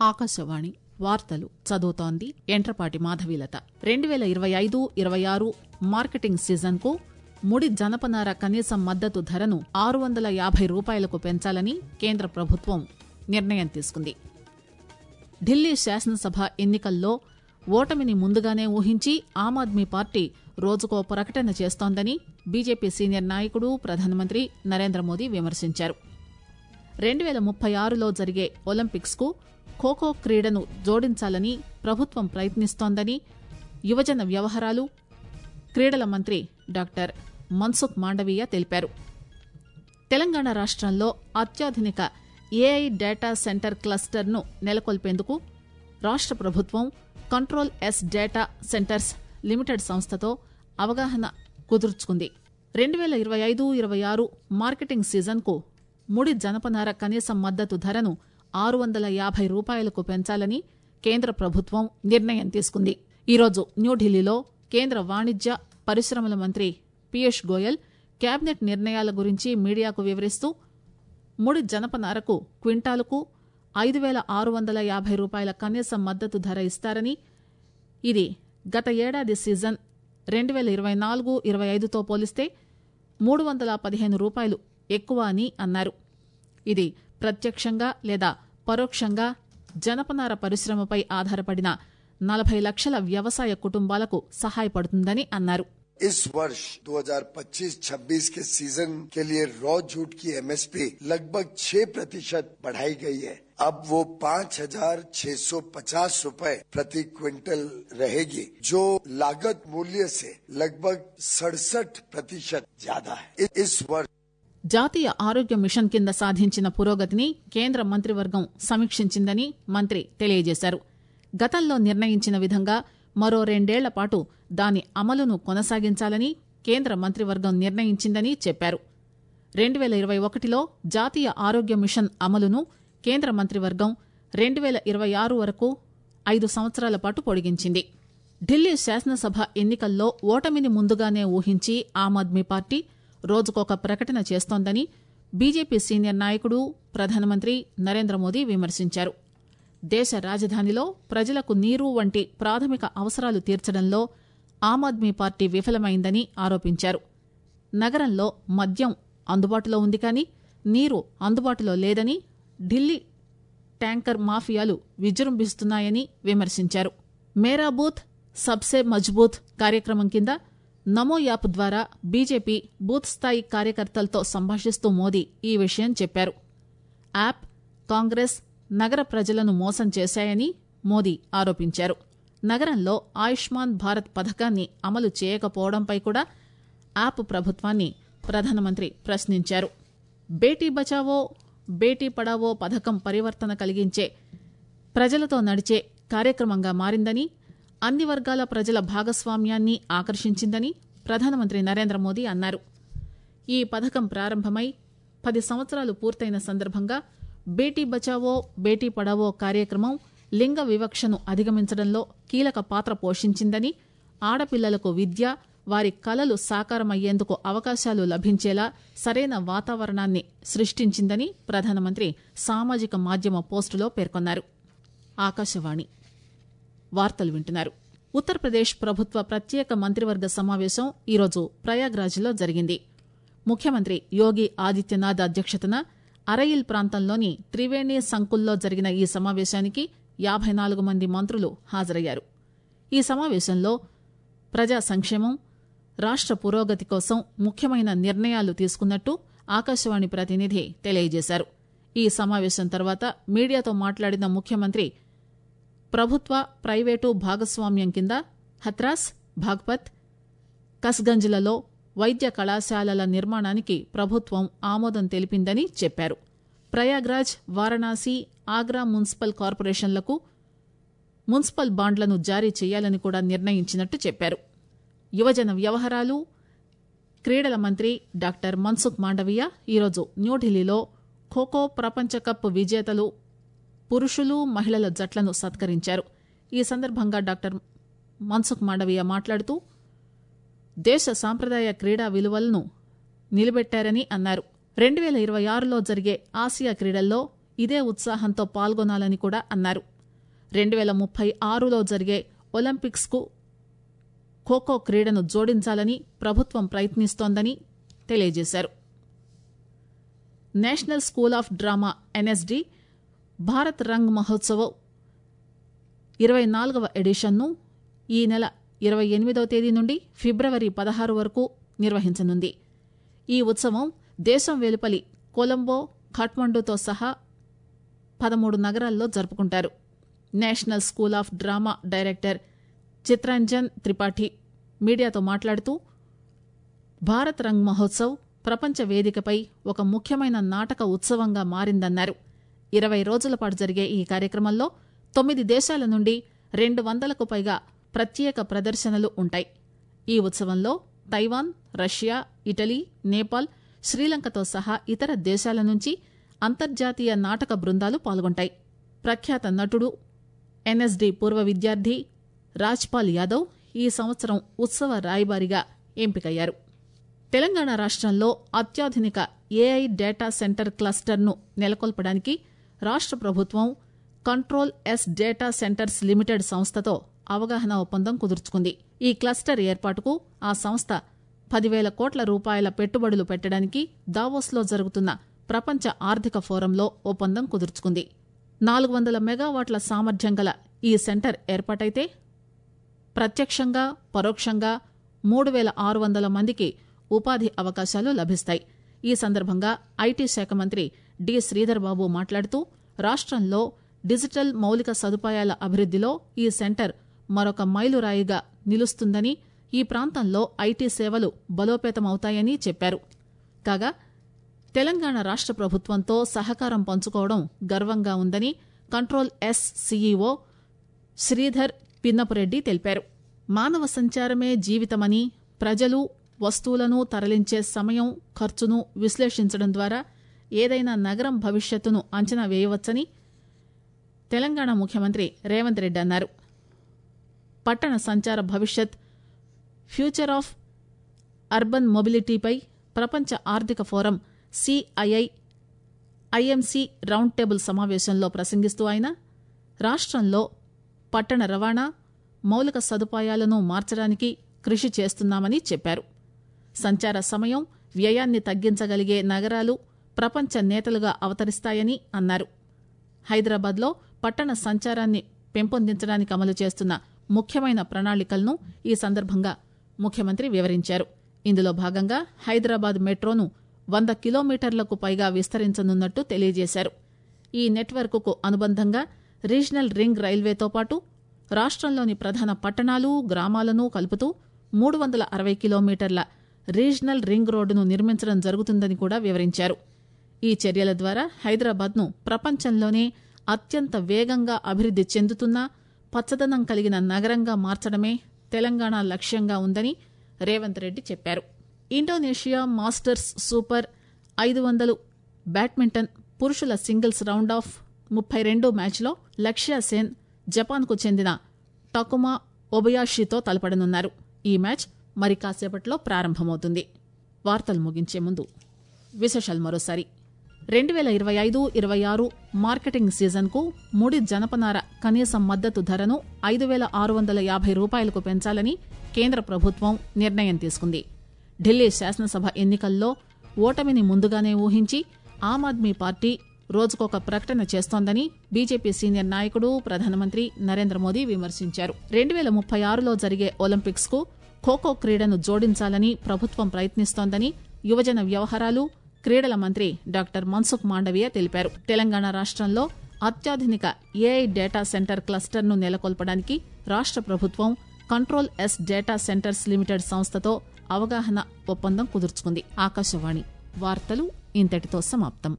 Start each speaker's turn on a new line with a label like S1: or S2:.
S1: ఆకాశవాణి వార్తలు చదువుతోంది ఎంట్రపాటి మాధవీలత రెండు పేల ఇరవై ఐదు ఇరవై ఆరు మార్కెటింగ్ సీజన్ కు ముడి జనపనార కనీస మద్దతు ధరను ఆరు వందల యాభై రూపాయలకు పెంచాలని కేంద్ర ప్రభుత్వం నిర్ణయం తీసుకుంది ఢిల్లీ శాసనసభ ఎన్నికల్లో ఓటమిని ముందుగానే ఊహించి ఆమ్ ఆద్మీ పార్టీ రోజుకో ప్రకటన చేస్తోందని బీజేపీ సీనియర్ నాయకుడు ప్రధానమంత్రి నరేంద్ర మోదీ విమర్శించారు రెండు పేల ముప్పై ఆరులో జరిగే ఒలింపిక్స్ కు ఖోఖో క్రీడను జోడించాలని ప్రభుత్వం ప్రయత్నిస్తోందని యువజన వ్యవహారాలు క్రీడల మంత్రి డాక్టర్ మన్సుఖ్ మాండవీయ తెలిపారు తెలంగాణ రాష్ట్రంలో అత్యాధునిక ఏఐ డేటా సెంటర్ క్లస్టర్ను నెలకొల్పేందుకు రాష్ట్ర ప్రభుత్వం Control S data centres limited సంస్థతో అవగాహన కుదుర్చుకుంది రెండు పేల ఇరవై ఐదు ఇరవై ఆరు మార్కెటింగ్ సీజన్కు ముడి జనపనార కనీస మద్దతు ధరను ఆరు వందల యాభై రూపాయలకు పెంచాలని కేంద్ర ప్రభుత్వం నిర్ణయం తీసుకుంది ఈరోజు న్యూఢిల్లీలో కేంద్ర వాణిజ్య పరిశ్రమల మంత్రి పీయూష్ గోయల్ కేబినెట్ నిర్ణయాల గురించి మీడియాకు వివరిస్తూ ముడి జనపనారకు క్వింటాలుకు ఐదు పేల ఆరు వందల యాభై రూపాయల కనీస మద్దతు ధర ఇస్తారని ఇది గత ఏడాది సీజన్ రెండు పేల ఇరవై నాలుగు ఇరవై ఐదుతో పోలిస్తే మూడు వందల పదిహేను రూపాయలు ఎక్కువ అని అన్నారు ఇది ప్రత్యక్షంగా లేదా పరోక్షంగా జనపనార పరిశ్రమపై ఆధారపడిన నలభై లక్షల వ్యవసాయ కుటుంబాలకు సహాయపడుతుందని అన్నారు
S2: इस वर्ष 2025-26 के सीजन के लिए रॉ जूट की एमएसपी लगभग 6 प्रतिशत बढ़ाई गई है अब वो पाँच हजार छह सौ पचास रूपए प्रति क्विंटल रहेगी जो लागत मूल्य से लगभग सड़सठ प्रतिशत ज्यादा है इस वर्ष
S1: జాతీయ ఆరోగ్య మిషన్ కింద సాధించిన పురోగతిని కేంద్ర మంత్రివర్గం సమీక్షించిందని మంత్రి తెలియజేశారు గతంలో నిర్ణయించిన విధంగా మరో రెండేళ్ల పాటు దాని అమలును కొనసాగించాలని కేంద్ర మంత్రివర్గం నిర్ణయించిందని చెప్పారు రెండు పేల ఇరవై ఒకటిలో జాతీయ ఆరోగ్య మిషన్ అమలును కేంద్ర మంత్రివర్గం రెండు పేల ఇరవై ఆరు వరకు ఐదు సంవత్సరాల పాటు పొడిగించింది ఢిల్లీ శాసనసభ ఎన్నికల్లో ఓటమిని ముందుగానే ఊహించి ఆమ్ ఆద్మీ పార్టీ రోజుకొక ప్రకటన చేస్తోందని బీజేపీ సీనియర్ నాయకుడు ప్రధానమంత్రి నరేంద్ర మోదీ విమర్శించారు దేశ రాజధానిలో ప్రజలకు నీరు వంటి ప్రాథమిక అవసరాలు తీర్చడంలో ఆమ్ ఆద్మీ పార్టీ విఫలమైందని ఆరోపించారు నగరంలో మద్యం అందుబాటులో ఉంది కానీ నీరు అందుబాటులో లేదని ఢిల్లీ ట్యాంకర్ మాఫియాలు విజృంభిస్తున్నాయని విమర్శించారు మేరా బూత్ సబ్సే మజ్బూత్ కార్యక్రమం కింద నమో యాప్ ద్వారా బీజేపీ బూత్ స్థాయి కార్యకర్తలతో సంభాషిస్తూ మోదీ ఈ విషయం చెప్పారు యాప్ కాంగ్రెస్ నగర ప్రజలను మోసం చేశాయని మోదీ ఆరోపించారు నగరంలో ఆయుష్మాన్ భారత్ పథకాన్ని అమలు చేయకపోవడంపై కూడా యాప్ ప్రభుత్వాన్ని ప్రధానమంత్రి ప్రశ్నించారు బేటీ బచావో బేటీ పడావో పథకం పరివర్తన కలిగించే ప్రజలతో నడిచే కార్యక్రమంగా మారిందని అన్ని వర్గాల ప్రజల భాగస్వామ్యాన్ని ఆకర్షించిందని ప్రధానమంత్రి నరేంద్ర మోదీ అన్నారు ఈ పథకం ప్రారంభమై పది సంవత్సరాలు పూర్తయిన సందర్భంగా బేటీ బచావో బేటీ పడావో కార్యక్రమం లింగ వివక్షను అధిగమించడంలో కీలక పాత్ర పోషించిందని ఆడపిల్లలకు విద్య వారి కలలు సాకారమయ్యేందుకు అవకాశాలు లభించేలా సరైన వాతావరణాన్ని సృష్టించిందని ప్రధానమంత్రి సామాజిక మాధ్యమ పోస్టులో పేర్కొన్నారు ఆకాశవాణి వార్తలు వింటున్నారు ఉత్తరప్రదేశ్ ప్రభుత్వ ప్రత్యేక మంత్రివర్గ సమావేశం ఈరోజు ప్రయాగ్రాజ్లో జరిగింది ముఖ్యమంత్రి యోగి ఆదిత్యనాథ్ అధ్యక్షతన అరయిల్ ప్రాంతంలోని త్రివేణి సంకుల్లో జరిగిన ఈ సమావేశానికి యాభై నాలుగు మంది మంత్రులు హాజరయ్యారు ఈ సమావేశంలో ప్రజా సంక్షేమం రాష్ట పురోగతి కోసం ముఖ్యమైన నిర్ణయాలు తీసుకున్నట్టు ఆకాశవాణి ప్రతినిధి తెలియజేశారు ఈ సమావేశం తర్వాత మీడియాతో మాట్లాడిన ముఖ్యమంత్రి ప్రభుత్వ ప్రైవేటు భాగస్వామ్యం కింద హత్రాస్ భాగ్పత్ కస్గంజ్లలో వైద్య కళాశాలల నిర్మాణానికి ప్రభుత్వం ఆమోదం తెలిపిందని చెప్పారు ప్రయాగ్రాజ్ వారణాసి ఆగ్రా మున్సిపల్ కార్పొరేషన్లకు మున్సిపల్ బాండ్లను జారీ చేయాలని కూడా నిర్ణయించినట్టు చెప్పారు యువజన వ్యవహారాలు క్రీడల మంత్రి డాక్టర్ మన్సుఖ్ మాండవీయ ఈరోజు న్యూఢిల్లీలో ఖోఖో ప్రపంచ కప్ విజేతలు పురుషులు మహిళల జట్లను సత్కరించారు ఈ సందర్భంగా డాక్టర్ మన్సుఖ్ మాండవీయ మాట్లాడుతూ దేశ సాంప్రదాయ క్రీడా విలువలను నిలబెట్టారని అన్నారు రెండు పేల ఇరవై ఆరులో జరిగే ఆసియా క్రీడల్లో ఇదే ఉత్సాహంతో పాల్గొనాలని కూడా అన్నారు రెండు వేల ముప్పై ఆరులో జరిగే ఒలింపిక్స్ కు ఖోఖో క్రీడను జోడించాలని ప్రభుత్వం ప్రయత్నిస్తోందని తెలియజేశారు National School of Drama NSD Bharat Rang Mahotsav ఇరవై నాలుగవ ఎడిషన్ను ఈ నెల ఇరవై ఎనిమిదవ తేదీ నుండి ఫిబ్రవరి పదహారు వరకు నిర్వహించనుంది ఈ ఉత్సవం దేశం వెలుపలి కొలంబో ఖాట్మండుతో సహా పదమూడు నగరాల్లో జరుపుకుంటారు National School of Drama director Chittaranjan Tripathi మీడియాతో మాట్లాడుతూ భారత్ రంగ్ మహోత్సవ్ ప్రపంచ వేదికపై ఒక ముఖ్యమైన నాటక ఉత్సవంగా మారిందన్నారు ఇరవై రోజుల పాటు జరిగే ఈ కార్యక్రమంలో తొమ్మిది దేశాల నుండి రెండు వందలకు పైగా ప్రత్యేక ప్రదర్శనలు ఉంటాయి ఈ ఉత్సవంలో తైవాన్ రష్యా ఇటలీ నేపాల్ శ్రీలంకతో సహా ఇతర దేశాల నుంచి అంతర్జాతీయ నాటక బృందాలు పాల్గొంటాయి ప్రఖ్యాత నటుడు ఎన్ఎస్డి పూర్వ విద్యార్థి రాజ్పాల్ యాదవ్ ఈ సంవత్సరం ఉత్సవ రాయబారిగా ఎంపికయ్యారు తెలంగాణ రాష్ట్రంలో అత్యాధునిక ఏఐ డేటా సెంటర్ క్లస్టర్ను నెలకొల్పడానికి రాష్ట్ర ప్రభుత్వం Control S data centres limited సంస్థతో అవగాహన ఒప్పందం కుదుర్చుకుంది ఈ క్లస్టర్ ఏర్పాటుకు ఆ సంస్థ పదివేల కోట్ల రూపాయల పెట్టుబడులు పెట్టడానికి దావోస్లో జరుగుతున్న ప్రపంచ ఆర్థిక ఫోరంలో ఒప్పందం కుదుర్చుకుంది నాలుగు వందల మెగావాట్ల సామర్థ్యం గల ఈ సెంటర్ ఏర్పాటైతే ప్రత్యక్షంగా పరోక్షంగా మూడు వేల ఆరు వందల మందికి ఉపాధి అవకాశాలు లభిస్తాయి ఈ సందర్భంగా ఐటీ శాఖ మంత్రి డి శ్రీధర్ బాబు మాట్లాడుతూ రాష్ట్రంలో డిజిటల్ మౌలిక సదుపాయాల అభివృద్దిలో ఈ సెంటర్ మరొక మైలురాయిగా నిలుస్తుందని ఈ ప్రాంతంలో ఐటీ సేవలు బలోపేతమవుతాయని చెప్పారు కాగా తెలంగాణ రాష్ట్ర ప్రభుత్వంతో సహకారం పంచుకోవడం గర్వంగా ఉందని Control S CEO Sridhar Pinnapureddy తెలిపారు మానవ సంచారమే జీవితమని ప్రజలు వస్తువులను తరలించే సమయం ఖర్చును విశ్లేషించడం ద్వారా ఏదైనా నగరం భవిష్యత్తును అంచనా వేయవచ్చని తెలంగాణ ముఖ్యమంత్రి రేవంత్ రెడ్డి అన్నారు పట్టణ సంచార భవిష్యత్ ఫ్యూచర్ ఆఫ్ అర్బన్ మొబిలిటీపై ప్రపంచ ఆర్థిక forum CII IMC round table సమావేశంలో ప్రసంగిస్తూ ఆయన రాష్ట్రంలో పట్టణ రవాణా మౌలిక సదుపాయాలను మార్చడానికి కృషి చేస్తున్నామని చెప్పారు సంచార సమయం వ్యయాన్ని తగ్గించగలిగే నగరాలు ప్రపంచ నేతలుగా అవతరిస్తాయని అన్నారు హైదరాబాద్లో పట్టణ సంచారాన్ని పెంపొందించడానికి అమలు చేస్తున్న ముఖ్యమైన ప్రణాళికలను ఈ సందర్భంగా ముఖ్యమంత్రి వివరించారు ఇందులో భాగంగా హైదరాబాద్ మెట్రోను వంద కిలోమీటర్లకు పైగా విస్తరించనున్నట్టు తెలియజేశారు ఈ నెట్వర్క్కు అనుబంధంగా రీజనల్ రింగ్ రైల్వేతో పాటు రాష్ట్రంలోని ప్రధాన పట్టణాలు గ్రామాలను కలుపుతూ మూడు వందల అరవై కిలోమీటర్ల రీజనల్ రింగ్ రోడ్డును నిర్మించడం జరుగుతుందని కూడా వివరించారు ఈ చర్యల ద్వారా హైదరాబాద్ను ప్రపంచంలోనే అత్యంత వేగంగా అభివృద్ది చెందుతున్న పచ్చదనం కలిగిన నగరంగా మార్చడమే తెలంగాణ లక్ష్యంగా ఉందని రేవంత్ రెడ్డి చెప్పారు ఇండోనేషియా మాస్టర్స్ సూపర్ ఐదు వందలు బ్యాడ్మింటన్ పురుషుల సింగిల్స్ రౌండ్ ఆఫ్ ముప్పై రెండో మ్యాచ్లో లక్ష్య సేన్ జపాన్కు చెందిన టకుమా ఒబయాషితో తలపడనున్నారు ఈ మ్యాచ్ మరి కాసేపట్లో ప్రారంభమవుతుంది వార్తలు ముగించే ముందు విశేషాలు మరోసారి రెండు వేల ఇరవై ఐదు ఇరవై ఆరు మార్కెటింగ్ సీజన్కు ముడి జనపనార కనీస మద్దతు ధరను ఐదు వేల ఆరు వందల యాభై రూపాయలకు పెంచాలని కేంద్ర ప్రభుత్వం నిర్ణయం తీసుకుంది ఢిల్లీ శాసనసభ ఎన్నికల్లో ఓటమిని ముందుగానే ఊహించి ఆమ్ ఆద్మీ పార్టీ రోజుకొక ప్రకటన చేస్తోందని బీజేపీ సీనియర్ నాయకుడు ప్రధానమంత్రి నరేంద్ర మోదీ విమర్శించారు రెండు వేల ముప్పై ఆరులో జరిగే ఒలింపిక్స్ కు ఖోఖో క్రీడను జోడించాలని ప్రభుత్వం ప్రయత్నిస్తోందని యువజన వ్యవహారాలు క్రీడల మంత్రి డాక్టర్ మన్సుఖ్ మాండవీయ తెలిపారు తెలంగాణ రాష్ట్రంలో అత్యాధునిక ఏఐ డేటా సెంటర్ క్లస్టర్ను నెలకొల్పడానికి రాష్ట్ర ప్రభుత్వం Control S data centres limited సంస్థతో అవగాహన ఒప్పందం కుదుర్చుకుంది ఆకాశవాణి వార్తలు ఇంతటితో సమాప్తం